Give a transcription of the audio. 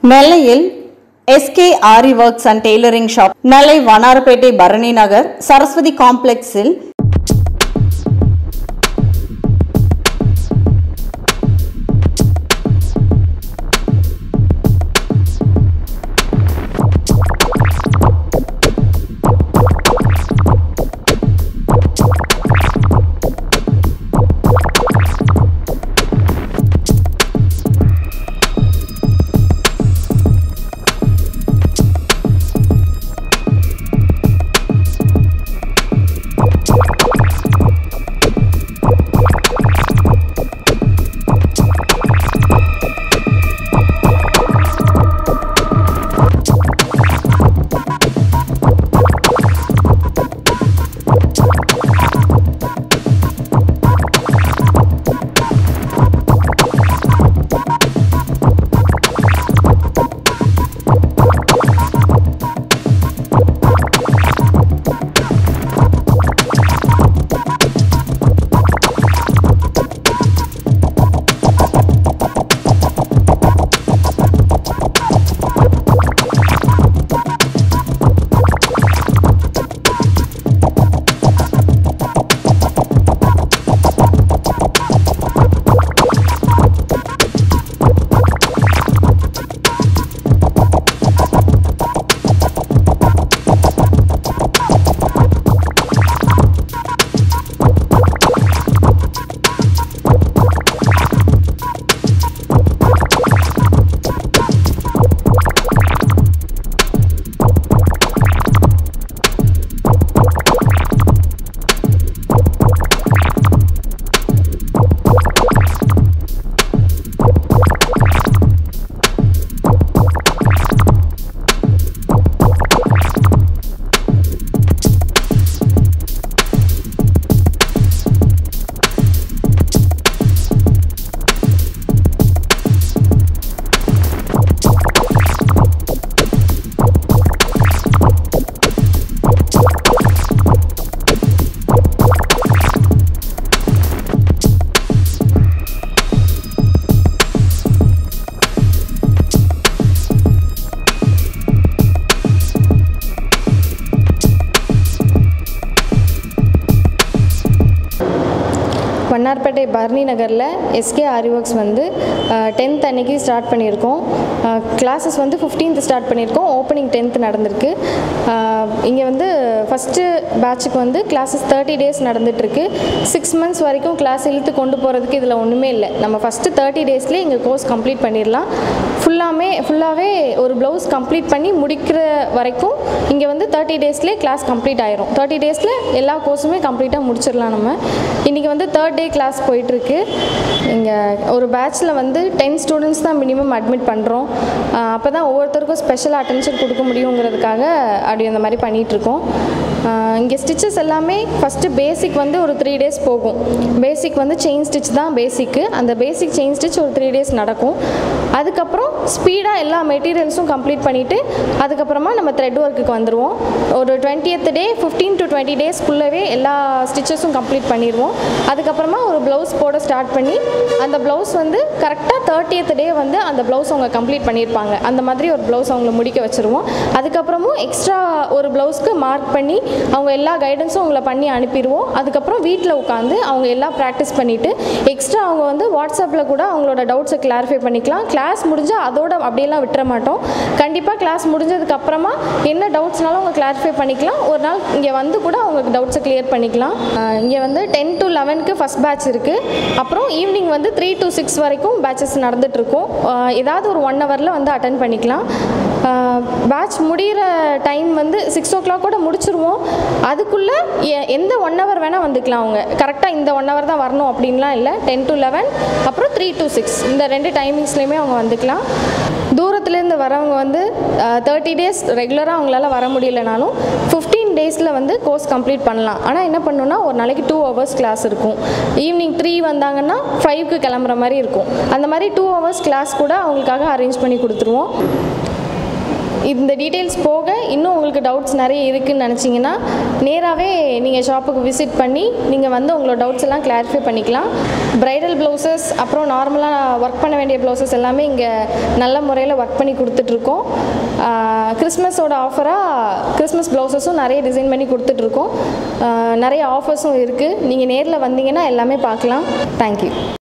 நெல்லையில் SK aari works and tailoring shop Nellai Vannarapettai Bharani Nagar Saraswathi காம்ப்ளெக்ஸில் வண்ணார்பேட்டை பரணி நகரில் எஸ்கே ஆரி ஒர்க்ஸ் வந்து டென்த் அன்னைக்கு ஸ்டார்ட் பண்ணியிருக்கோம் கிளாஸஸ் வந்து 15th ஸ்டார்ட் பண்ணியிருக்கோம் ஓப்பனிங் டென்த் நடந்திருக்கு இங்கே வந்து ஃபஸ்ட்டு பேட்சுக்கு வந்து கிளாஸஸ் தேர்ட்டி டேஸ் நடந்துகிட்ருக்கு சிக்ஸ் மந்த்ஸ் வரைக்கும் கிளாஸ் இழுத்து கொண்டு போகிறதுக்கு இதில் ஒன்றுமே இல்லை நம்ம ஃபஸ்ட்டு தேர்ட்டி டேஸ்லேயே இங்கே கோர்ஸ் கம்ப்ளீட் பண்ணிடலாம் ஃபுல்லாமே ஃபுல்லாகவே ஒரு ப்ளவுஸ் கம்ப்ளீட் பண்ணி முடிக்கிற வரைக்கும் இங்கே வந்து தேர்ட்டி டேஸ்லேயே கிளாஸ் கம்ப்ளீட் ஆயிரும் தேர்ட்டி டேஸில் எல்லா கோர்ஸுமே கம்ப்ளீட்டாக முடிச்சிடலாம் நம்ம இன்றைக்கி வந்து தேர்ட் டே கிளாஸ் போயிட்டுருக்கு இங்கே ஒரு பேட்ச்சில் வந்து டென் ஸ்டூடெண்ட்ஸ் தான் மினிமம் அட்மிட் பண்ணுறோம் அப்போ தான் ஒவ்வொருத்தருக்கும் ஸ்பெஷல் அட்டென்ஷன் கொடுக்க முடியுங்கிறதுக்காக அப்படி அந்த மாதிரி பண்ணிகிட்ருக்கோம் இங்கே ஸ்டிச்சஸ் எல்லாமே ஃபஸ்ட்டு பேசிக் வந்து ஒரு த்ரீ டேஸ் போகும் பேசிக் வந்து செயின் ஸ்டிச் தான் பேசிக்கு அந்த பேசிக் செயின் ஸ்டிச் ஒரு த்ரீ டேஸ் நடக்கும் அதுக்கப்புறம் ஸ்பீடாக எல்லா மெட்டீரியல்ஸும் கம்ப்ளீட் பண்ணிவிட்டு அதுக்கப்புறமா நம்ம த்ரெட் ஒர்க்குக்கு வந்துடுவோம் ஒரு twentieth day fifteen to twenty டேஸ்க்குள்ளவே எல்லா ஸ்டிச்சஸும் கம்ப்ளீட் பண்ணிடுவோம் அதுக்கப்புறமா ஒரு ப்ளவுஸ் போட ஸ்டார்ட் பண்ணி அந்த ப்ளவுஸ் வந்து கரெக்டாக தேர்ட்டியத் டே வந்து அந்த ப்ளவுஸ் அவங்க கம்ப்ளீட் பண்ணியிருப்பாங்க அந்த மாதிரி ஒரு ப்ளவுஸ் அவங்கள முடிக்க வச்சுருவோம் அதுக்கப்புறமும் எக்ஸ்ட்ரா ஒரு ப்ளவுஸ்க்கு மார்க் பண்ணி அவங்க எல்லா கைடன்ஸும் அவங்கள பண்ணி அனுப்பிடுவோம் அதுக்கப்புறம் வீட்டில் உட்காந்து அவங்க எல்லாம் ப்ராக்டிஸ் பண்ணிவிட்டு எக்ஸ்ட்ரா அவங்க வந்து வாட்ஸ்அப்பில் கூட அவங்களோட டவுட்ஸை கிளாரிஃபை பண்ணிக்கலாம் கிளாஸ் முடிஞ்சால் அதோட அப்படியெல்லாம் விட்டுற மாட்டோம் கண்டிப்பாக கிளாஸ் முடிஞ்சதுக்கு அப்புறமா என்ன டவுட்ஸ்னாலும் அவங்க கிளாரிஃபை பண்ணிக்கலாம் ஒரு நாள் இங்கே வந்து கூட அவங்க டவுட்ஸை கிளியர் பண்ணிக்கலாம் இங்கே வந்து டென் டு லெவனுக்கு ஃபஸ்ட் பேட்ச் இருக்குது அப்புறம் ஈவினிங் வந்து த்ரீ டு சிக்ஸ் வரைக்கும் பேட்சஸ் நடந்துகிட்ருக்கும் ஏதாவது ஒரு ஒன் ஹவரில் வந்து அட்டன் பண்ணிக்கலாம் பேட்ச் முடிகிற டைம் வந்து சிக்ஸ் ஓ கிளாக் கூட முடிச்சிருவோம் அதுக்குள்ளே எந்த ஒன் ஹவர் வேணால் வந்துக்கலாம் அவங்க கரெக்டாக இந்த ஒன் ஹவர் தான் வரணும் அப்படின்லாம் இல்லை டென் டு லெவன் அப்புறம் த்ரீ டு சிக்ஸ் இந்த ரெண்டு டைமிங்ஸ்லேயுமே அவங்க வந்துக்கலாம் தூரத்துலேருந்து வரவங்க வந்து தேர்ட்டி டேஸ் ரெகுலராக அவங்களால வர முடியலனாலும் ஃபிஃப்டீன் டேஸில் வந்து கோர்ஸ் கம்ப்ளீட் பண்ணலாம் ஆனால் என்ன பண்ணணும்னா ஒரு நாளைக்கு டூ ஹவர்ஸ் கிளாஸ் இருக்கும் ஈவினிங் த்ரீ வந்தாங்கன்னா ஃபைவ்க்கு கிளம்புற மாதிரி இருக்கும் அந்த மாதிரி டூ ஹவர்ஸ் கிளாஸ் கூட அவங்களுக்காக அரேஞ்ச் பண்ணி கொடுத்துருவோம் இந்த டீட்டெயில்ஸ் போக இன்னும் உங்களுக்கு டவுட்ஸ் நிறைய இருக்குன்னு நினச்சிங்கன்னா நேராகவே நீங்கள் ஷாப்புக்கு விசிட் பண்ணி நீங்கள் வந்து உங்களோட டவுட்ஸ் எல்லாம் கிளாரிஃபை பண்ணிக்கலாம் ப்ரைடல் ப்ளவுசஸ் அப்புறம் நார்மலாக ஒர்க் பண்ண வேண்டிய ப்ளவுசஸ் எல்லாமே இங்கே நல்ல முறையில் ஒர்க் பண்ணி கொடுத்துட்ருக்கோம் கிறிஸ்மஸோட ஆஃபராக கிறிஸ்மஸ் ப்ளவுசஸும் நிறைய டிசைன் பண்ணி கொடுத்துட்ருக்கோம் ஆஹ் நிறைய ஆஃபர்ஸும் இருக்குது நீங்கள் நேரில் வந்தீங்கன்னா எல்லாமே பார்க்கலாம் தேங்க்யூ